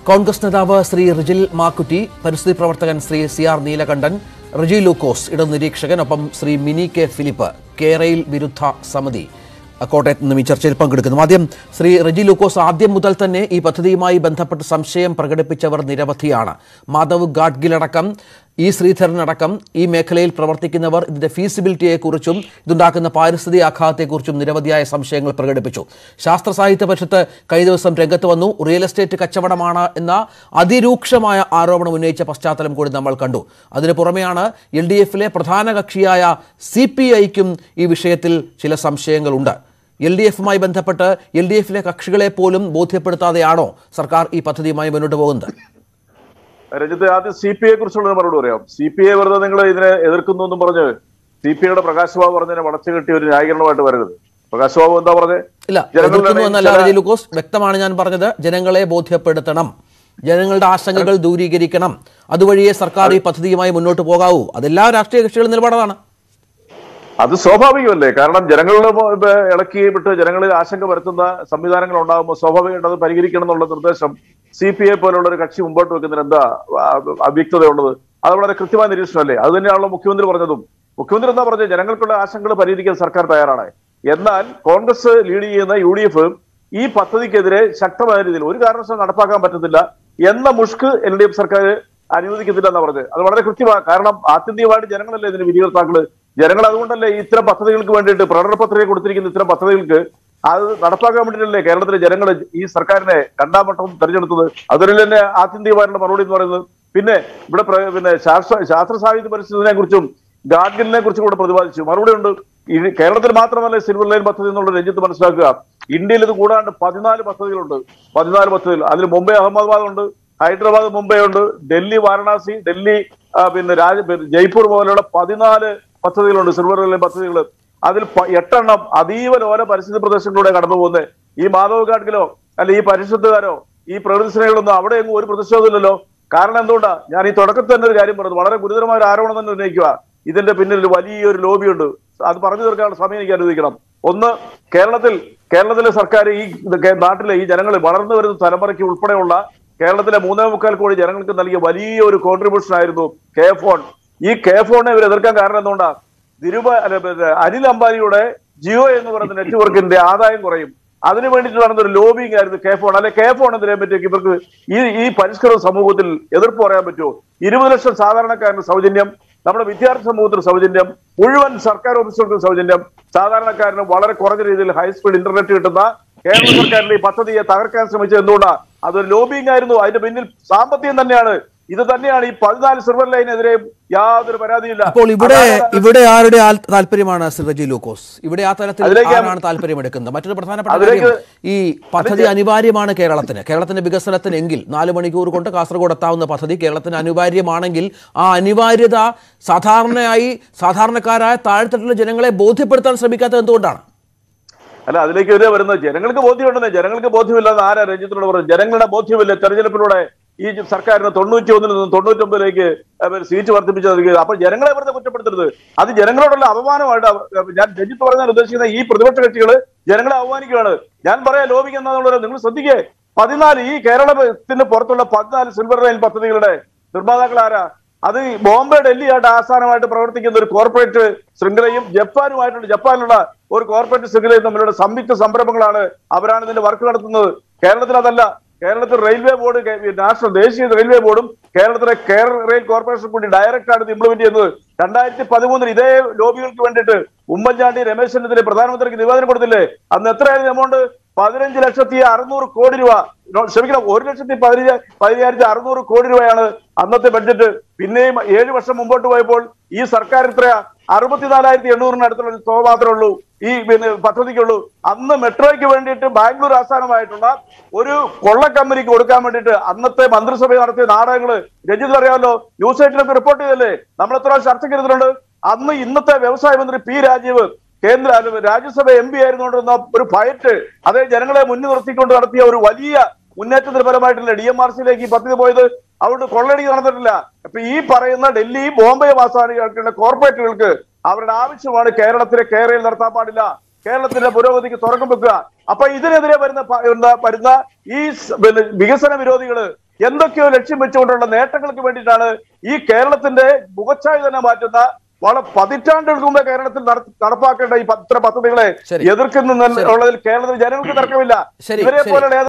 കോൺഗ്രസ് നേതാവ് ശ്രീ റിജിൽ മാക്കുറ്റി പരിസ്ഥിതി പ്രവർത്തകൻ ശ്രീ സി ആർ നീലകണ്ഠൻ റിജി ലൂക്കോസ് ഇടനിരീക്ഷകൻ ഒപ്പം ശ്രീ മിനി കെ ഫിലിപ്പ് കേരയിൽ വിരുദ്ധ സമിതി കോട്ടയത്ത് നിന്നും ഈ ചർച്ചയിൽ പങ്കെടുക്കുന്നു ആദ്യം ശ്രീ റിജി ലൂക്കോസ് ആദ്യം മുതൽ തന്നെ ഈ പദ്ധതിയുമായി ബന്ധപ്പെട്ട് സംശയം പ്രകടിപ്പിച്ചവർ നിരവധിയാണ് മാധവ് ഗാഡ്ഗിലടക്കം ഇ ശ്രീധരനടക്കം ഈ മേഖലയിൽ പ്രവർത്തിക്കുന്നവർ ഇതിന്റെ ഫീസിബിലിറ്റിയെക്കുറിച്ചും ഇതുണ്ടാക്കുന്ന പാരിസ്ഥിതിക ആഘാതത്തെക്കുറിച്ചും നിരവധിയായ സംശയങ്ങൾ പ്രകടിപ്പിച്ചു ശാസ്ത്ര സാഹിത്യ പരിഷത്ത് കഴിഞ്ഞ ദിവസം രംഗത്ത് വന്നു റിയൽ എസ്റ്റേറ്റ് കച്ചവടമാണ് എന്ന അതിരൂക്ഷമായ ആരോപണം ഉന്നയിച്ച പശ്ചാത്തലം കൂടി നമ്മൾ കണ്ടു അതിന് പുറമെയാണ് എൽ ഡി എഫിലെ പ്രധാന കക്ഷിയായ സി പി ഐക്കും ഈ വിഷയത്തിൽ ചില സംശയങ്ങളുണ്ട് എൽ ഡി എഫുമായി ബന്ധപ്പെട്ട് എൽ ഡി എഫിലെ കക്ഷികളെ പോലും ബോധ്യപ്പെടുത്താതെയാണോ സർക്കാർ ഈ പദ്ധതിയുമായി മുന്നോട്ട് പോകുന്നത് രഞ്ജിത്ത് ആദ്യം സി പി ഐയെ കുറിച്ചുള്ള ഒരു മറുപടി പറയാം സി പി ഐ വെറുതെ നിങ്ങൾ ഇതിനെ എതിർക്കുന്നു എന്നും പറഞ്ഞ് സി പി ഐയുടെ പ്രകാശ് ബാബു പറഞ്ഞതിനെ വളച്ചു കെട്ടിയ ഒരു ന്യായീകരണമായിട്ട് വരരുത് പ്രകാശ് ബാബു എന്താ പറഞ്ഞത് ഇല്ല ജനങ്ങളുടെ എതിർക്കുന്നു എന്നല്ല ചില- റജി ലൂക്കോസ് വ്യക്തമാണ് ഞാൻ പറഞ്ഞത് ജനങ്ങളെ ബോധ്യപ്പെടുത്തണം ജനങ്ങളുടെ ആശങ്കകൾ ദൂരീകരിക്കണം അതുവഴിയേ സർക്കാർ ഈ പദ്ധതിയുമായി മുന്നോട്ട് പോകാവൂ അതെല്ലാ രാഷ്ട്രീയ കക്ഷികളുടെ നിലപാടാണ് അത് സ്വാഭാവികമല്ലേ കാരണം ജനങ്ങളുടെ മോ- ഇപ്പൊ ഇളക്കി വിട്ട് ജനങ്ങളിൽ ആശങ്ക വരുത്തുന്ന സംവിധാനങ്ങൾ ഉണ്ടാകുമ്പോൾ സ്വാഭാവികമായിട്ട് അത് പരിഹരിക്കണം എന്നുള്ള നിർദ്ദേശം സി പി ഐ പോലുള്ള ഒരു കക്ഷി മുമ്പോട്ട് വെക്കുന്നതിന് എന്താ ആ, അവ്യക്തതയുള്ളത് അത് വളരെ കൃത്യമായ നിരീക്ഷണമല്ലേ അത് തന്നെയാണല്ലോ മുഖ്യമന്ത്രി പറഞ്ഞതും മുഖ്യമന്ത്രി എന്താ പറഞ്ഞത് ജനങ്ങൾക്കുള്ള ആശങ്കകൾ പരിഹരിക്കാൻ സർക്കാർ തയ്യാറാണ് എന്നാൽ കോൺഗ്രസ് ലീഡ് ചെയ്യുന്ന യു ഡി എഫ് ഈ പദ്ധതിക്കെതിരെ ശക്തമായ രീതിയിൽ ഒരു കാരണവശാലും നടപ്പാക്കാൻ പറ്റത്തില്ല എന്ന മുഷ്ക് എൽ ഡി എഫ് സർക്കാർ അനുവദിക്കത്തില്ല എന്നാ പറഞ്ഞത് അത് വളരെ കൃത്യമാണ് കാരണം ആത്യന്തികമായിട്ട് ജനങ്ങളല്ലേ ഇതിന് വിധികർത്താക്കള് ജനങ്ങൾ അതുകൊണ്ടല്ലേ ഈ ഇത്തരം പദ്ധതികൾക്ക് വേണ്ടിയിട്ട് പ്രകടന പത്രിക കൊടുത്തിരിക്കുന്ന ഇത്തരം പദ്ധതികൾക്ക് അത് നടപ്പാക്കാൻ വേണ്ടിയിട്ടല്ലേ കേരളത്തിലെ ജനങ്ങൾ ഈ സർക്കാരിനെ രണ്ടാം വട്ടം തെരഞ്ഞെടുത്തത് അതിൽ തന്നെ ആത്യന്തികമായിട്ടുള്ള മറുപടി എന്ന് പറയുന്നത് പിന്നെ ഇവിടെ പ്ര- പിന്നെ ശാസ്ത്ര ശാസ്ത്ര സാഹിത്യ പരിസ്ഥിതിനെ കുറിച്ചും ഗാഡ്ഗിലിനെ കുറിച്ചും കൂടെ പ്രതിപാദിച്ചു മറുപടി ഉണ്ട് ഇത് കേരളത്തിൽ മാത്രമല്ല സിൽവർ ലൈൻ പദ്ധതി എന്നുള്ള രഞ്ജിത്ത് മനസ്സിലാക്കുക ഇന്ത്യയിൽ ഇത് കൂടാണ്ട് പതിനാല് പദ്ധതികളുണ്ട് പതിനാല് പദ്ധതികൾ അതിൽ മുംബൈ അഹമ്മദാബാദ് ഉണ്ട് ഹൈദരാബാദ് മുംബൈ ഉണ്ട് ഡൽഹി വാരണാസി ഡൽഹി ആ, പിന്നെ രാജ പിന്നെ ജയ്പൂർ പോലെയുള്ള പതിനാല് പദ്ധതികളുണ്ട് സിൽവർ ലൈൻ പദ്ധതികൾ അതിൽ പ- എട്ടെണ്ണം അതീവ ലോല പരിസ്ഥിതി പ്രദേശങ്ങളിലൂടെ കടന്നു പോകുന്നത് ഈ മാധവ് ഗാഡ്ഗിലോ അല്ല ഈ പരിശുദ്ധകാരോ ഈ പ്രകൃതി സ്നേഹികളൊന്നും അവിടെ എങ്ങും ഒരു പ്രതിഷേധമില്ലല്ലോ കാരണം എന്തുകൊണ്ടാ ഞാൻ ഈ തുടക്കത്തിൽ തന്നെ ഒരു കാര്യം പറഞ്ഞു വളരെ ഗുരുതരമായ ഒരു ആരോപണം തന്നെ ഉന്നയിക്കുക ഇതിന്റെ പിന്നിൽ ഒരു വലിയൊരു ലോബിയുണ്ട് അത് പറഞ്ഞു തീർക്കാനുള്ള സമയം എനിക്ക് അനുവദിക്കണം ഒന്ന് കേരളത്തിൽ കേരളത്തിലെ സർക്കാർ ഈ ഇത് കേ- നാട്ടിലെ ഈ ജനങ്ങൾ വളർന്നു വരുന്ന തലമുറയ്ക്ക് ഉൾപ്പെടെയുള്ള കേരളത്തിലെ മൂന്നേ മുക്കാൽ കോടി ജനങ്ങൾക്ക് നൽകിയ വലിയൊരു കോൺട്രിബ്യൂഷൻ ആയിരുന്നു കെ ഫോൺ ഈ കെ ഫോണിനെ ഇവർ എതിർക്കാൻ കാരണം എന്തുകൊണ്ടാ തിരുവ അല്ല, പിന്നെ അനിൽ അംബാനിയുടെ ജിയോ എന്ന് പറയുന്ന നെറ്റ്വർക്കിന്റെ ആദായം കുറയും അതിനു വേണ്ടിയിട്ട് നടന്ന ഒരു ലോബിങ് ആയിരുന്നു കെ ഫോൺ അല്ലെ കെ ഫോൺ എന്നതിനെ പറ്റി ഇവർക്ക് ഈ ഈ പരിഷ്കൃത സമൂഹത്തിൽ എതിർപ്പ് പറയാൻ പറ്റുമോ ഇരുപത് ലക്ഷം സാധാരണക്കാരന് സൗജന്യം നമ്മുടെ വിദ്യാർത്ഥി സമൂഹത്തിന് സൗജന്യം മുഴുവൻ സർക്കാർ ഓഫീസുകൾക്കും സൗജന്യം സാധാരണക്കാരന് വളരെ കുറഞ്ഞ രീതിയിൽ ഹൈസ്പീഡ് ഇന്റർനെറ്റ് കിട്ടുന്ന കേരള സർക്കാരിന്റെ ഈ പദ്ധതിയെ തകർക്കാൻ ശ്രമിച്ചത് എന്തുകൊണ്ടാ അതൊരു ലോബിങ് ആയിരുന്നു അതിന്റെ പിന്നിൽ സാമ്പത്തികം തന്നെയാണ് ഇത് തന്നെയാണ് ഈ പതിനാല് സിൽവർ ലൈനെതിരെ യാതൊരു പരാതിയില്ല അപ്പോൾ ഇവിടെ അതാണ് ഇവിടെ ആരുടെ ആൽ- താല്പര്യമാണ് ശ്രീ റജി ലൂക്കോസ് ഇവിടെ ആ തലത്തിൽ അതിലേക്ക് ആരാണ് താല്പര്യമെടുക്കുന്നത് മറ്റൊരു പ്രധാനപ്പെട്ട അതിലേക്ക് കാര്യം ഈ പദ്ധതി അനിവാര്യമാണ് കേരളത്തിന് കേരളത്തിന്റെ വികസനത്തിനെങ്കിൽ നാല് മണിക്കൂർ കൊണ്ട് കാസർഗോഡ് എത്താവുന്ന പദ്ധതി കേരളത്തിന് അനിവാര്യമാണെങ്കിൽ ആ അനിവാര്യത സാധാരണയായി സാധാരണക്കാരായ താഴ്ത്തട്ടിലെ ജനങ്ങളെ ബോധ്യപ്പെടുത്താൻ ശ്രമിക്കാത്തത് എന്തുകൊണ്ടാണ് അല്ല അതിലേക്ക് വരെ വരുന്നത് ജനങ്ങൾക്ക് ബോധ്യമുണ്ടെന്നേ ജനങ്ങൾക്ക് ബോധ്യമില്ലെന്ന് ആരാ രഞ്ജിത്തിനോട് പറഞ്ഞു ജനങ്ങളുടെ ബോധ്യമില്ല തെരഞ്ഞെടുപ്പിലൂടെ ഈ സർക്കാരിന് തൊണ്ണൂറ്റി ഒന്നിൽ നിന്നും തൊണ്ണൂറ്റൊമ്പതിലേക്ക് അവർ സീറ്റ് വർദ്ധിപ്പിച്ചു നൽകിയത് അപ്പൊ ജനങ്ങളെ വെറുതെ കുറ്റപ്പെടുത്തരുത് അത് ജനങ്ങളോടുള്ള അപമാനമായിട്ട് അവ- ഞാൻ രഞ്ജിത്ത് പറഞ്ഞാൽ ഉദ്ദേശിക്കുന്ന ഈ പ്രതിപക്ഷ കക്ഷികൾ ജനങ്ങളെ അവമാനിക്കുകയാണ് ഞാൻ പറയാം ലോബിക്ക് എന്താണെന്നുള്ളത് നിങ്ങൾ ശ്രദ്ധിക്കേ പതിനാല് ഈ കേരളത്തിന് പുറത്തുള്ള പതിനാല് സിൽവർ ലൈൻ പദ്ധതികളുടെ നിർമ്മാതാക്കൾ ആരാ അത് ഈ ബോംബെ ഡൽഹി ആയിട്ട് ആസ്ഥാനമായിട്ട് പ്രവർത്തിക്കുന്ന ഒരു കോർപ്പറേറ്റ് ശൃംഖലയും ജപ്പാനുമായിട്ടുള്ള ജപ്പാനിലുള്ള ഒരു കോർപ്പറേറ്റ് ശൃംഖലയും തമ്മിലുള്ള സംയുക്ത സംരംഭങ്ങളാണ് അവരാണ് ഇതിന്റെ വർക്ക് നടത്തുന്നത് കേരളത്തിൽ അതല്ല കേരളത്തിൽ റെയിൽവേ ബോർഡ് കെ- നാഷണൽ ദേശീയ റെയിൽവേ ബോർഡും കേരളത്തിലെ കേരള റെയിൽ കോർപ്പറേഷൻ കൂടി ഡയറക്റ്റ് ആണ് ഇത് ഇംപ്ലിമെന്റ് ചെയ്യുന്നത് രണ്ടായിരത്തി പതിമൂന്നിൽ ഇതേ ലോബികൾക്ക് വേണ്ടിയിട്ട് ഉമ്മൻചാണ്ടി രമേശ് ചെന്നിത്തല പ്രധാനമന്ത്രിക്ക് നിവേദനം കൊടുത്തില്ലേ അന്ന് എത്രയായിരുന്നു എമൗണ്ട് പതിനഞ്ച് ലക്ഷത്തി അറുന്നൂറ് കോടി രൂപ നോ, ക്ഷമിക്കണം ഒരു ലക്ഷത്തി പതിനഞ്ച് പതിനായിരത്തി അറുന്നൂറ് കോടി രൂപയാണ് അന്നത്തെ ബഡ്ജറ്റ് പിന്നെയും ഏഴ് വർഷം മുമ്പോട്ട് പോയപ്പോൾ ഈ സർക്കാർ എത്രയാ അറുപത്തിനാലായിരത്തി എണ്ണൂറിന് അടുത്തുള്ള തുക മാത്രമേ ഉള്ളൂ ഈ പിന്നെ പദ്ധതിക്കുള്ളൂ അന്ന് മെട്രോയ്ക്ക് വേണ്ടിയിട്ട് ബാംഗ്ലൂർ ആസ്ഥാനമായിട്ടുള്ള ഒരു കൊള്ള കമ്പനിക്ക് കൊടുക്കാൻ വേണ്ടിയിട്ട് അന്നത്തെ മന്ത്രിസഭ നടത്തിയ നാടകങ്ങള് രഞ്ജിത് അറിയാമല്ലോ ന്യൂസ് എയ്റ്റിലൊക്കെ റിപ്പോർട്ട് ചെയ്തല്ലേ നമ്മൾ എത്ര പ്രാവശ്യം ചർച്ചയ്ക്ക് ഇരുന്നിട്ടുണ്ട് അന്ന് ഇന്നത്തെ വ്യവസായ മന്ത്രി പി രാജീവ് കേന്ദ്ര അല്ല, രാജ്യസഭ എം പി ആയിരുന്നുകൊണ്ടിരുന്ന ഒരു ഫയറ്റ് അതേ ജനങ്ങളെ മുന്നിൽ നിർത്തിക്കൊണ്ട് നടത്തിയ ഒരു വലിയ മുന്നേറ്റത്തിന് ഫലമായിട്ടല്ലേ ഡി എം ആർ സിയിലേക്ക് ഈ പദ്ധതി പോയത് അവിടെ കൊള്ളയടി നടന്നിട്ടില്ല അപ്പൊ ഈ പറയുന്ന ഡൽഹി ബോംബെ വാസാനികൾക്കുള്ള കോർപ്പറേറ്റുകൾക്ക് അവരുടെ ആവശ്യമാണ് കേരളത്തിലെ കേരളയിൽ നടത്താൻ പാടില്ല കേരളത്തിന്റെ പുരോഗതിക്ക് തുറക്കം വെക്കുക അപ്പൊ ഇതിനെതിരെ വരുന്ന പ- എന്താ വരുന്ന ഈ സ് പിന്നെ വികസന വിരോധികള് എന്തൊക്കെയോ ലക്ഷ്യം വെച്ചുകൊണ്ടുള്ള നേട്ടങ്ങൾക്ക് വേണ്ടിയിട്ടാണ് ഈ കേരളത്തിന്റെ മുഖച്ഛായ തന്നെ മാറ്റുന്ന വളരെ പതിറ്റാണ്ടുകൾക്ക് മുമ്പേ കേരളത്തിൽ നട- നടപ്പാക്കേണ്ട ഈ പത്ര പദ്ധതികളെ ശരി. എതിർക്കുന്ന ഉള്ളതിൽ കേരളത്തിൽ ജനങ്ങൾക്ക് തർക്കമില്ല ശരി, ഇവരെ ശരി. പോലുള്ള